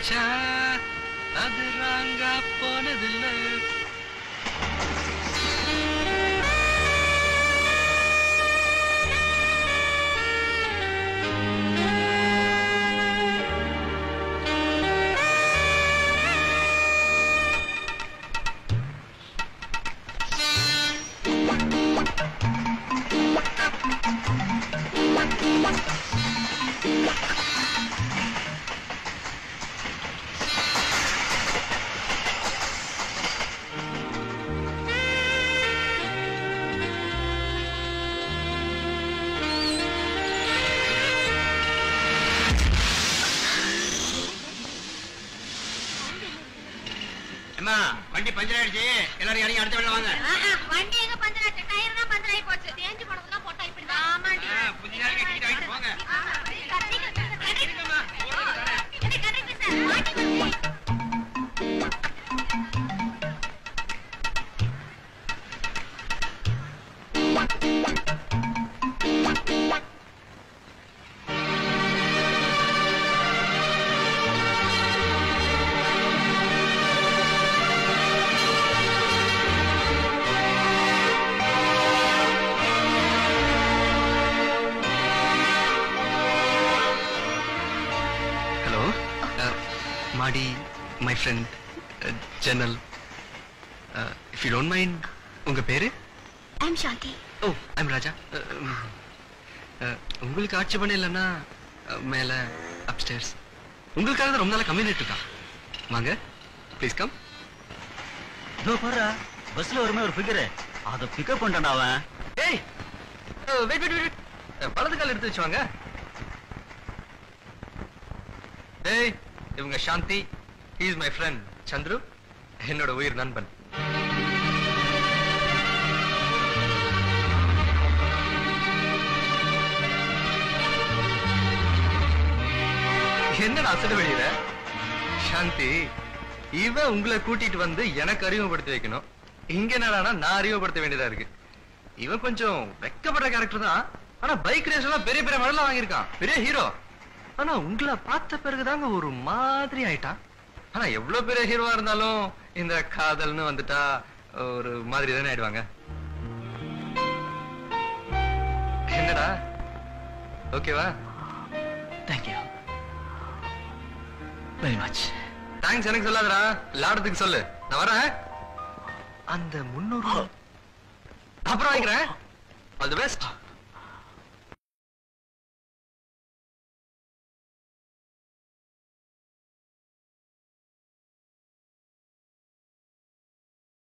நினைச்சா அது ராங்கா போனதில்லை அம்மா வண்டி பஞ்சர் ஆயிடுச்சு எல்லாரும் இறங்கி அடுத்த வேலை வாங்க வண்டி எங்க பஞ்சர் ஆச்சு டயர் தான் பஞ்சர் ஆகி போச்சு தேஞ்சு போனதெல்லாம் போட்டா இப்படிதான் ஆமாண்டி ஆ, புதிய நாள் கட்டிட்டு வாங்கிட்டு போங்க. ஆமா, கட்டிட்டு, கட்டிட்டு. இருங்கம்மா, ஒரு நிமிஷம் வரேன். என்ன கட்டிட்டு சார்? மாட்டி வந்து. ஹலோ மாடி மை ஃப்ரெண்ட் ஜன்னல் இஃப் யூ டோன்ட் மைண்ட் உங்க பேரு I'm சாந்தி ஓ ஐம் ராஜா அஹ், உம், அஹ், உங்களுக்கு ஆட்சேபணம் இல்லைன்னா அஹ், மேல அப்ஸ்டேர்ஸ் உங்களுக்காக தான் ரொம்ப நாளா கம்யூனிட் இருக்கா வாங்க ப்ளீஸ் கம் இதோ பாரு பஸ்ல வருமே ஒரு ஃபிகர் அத பிக்கப் பண்ணிட்டான் அவன் ஏய் வெயிட் வெயிட் வெயிட் வலது கால் எடுத்து வச்சு வாங்க ஏய் இவங்க Shanti he is my friend Chandru என்னோட உயிர் நண்பன் என்னடா அசடு வெளியில சாந்தி இவன் உங்களை கூட்டிட்டு வந்து எனக்கு அறிமுகப்படுத்தி வைக்கணும் இங்க என்னடானா நான் அறிமுகப்படுத்த வேண்டியதா இருக்கு இவன் கொஞ்சம் வெக்கப்படுற கேரக்டர் தான் ஆனா பைக் ரேஸ் எல்லாம் பெரிய பெரிய மெடலாம் வாங்கியிருக்கான் பெரிய ஹீரோ ஆனா உங்களை பார்த்த பிறகுதாங்க ஒரு மாதிரி ஆயிட்டான் ஆனா எவ்வளவு பெரிய ஹீரோவா இருந்தாலும் இந்த காதல்னு வந்துட்டா ஒரு மாதிரி தானே ஆயிடுவாங்க என்னடா ஓகேவா தேங்க்யூ வெரி மச் தேங்க்ஸ் எனக்கு சொல்லாதடா லாடத்துக்கு சொல்லு நான் வரேன் அந்த முன்னூறு அப்புறம் வாங்கிக்கிறேன் ஆல் தி பெஸ்ட்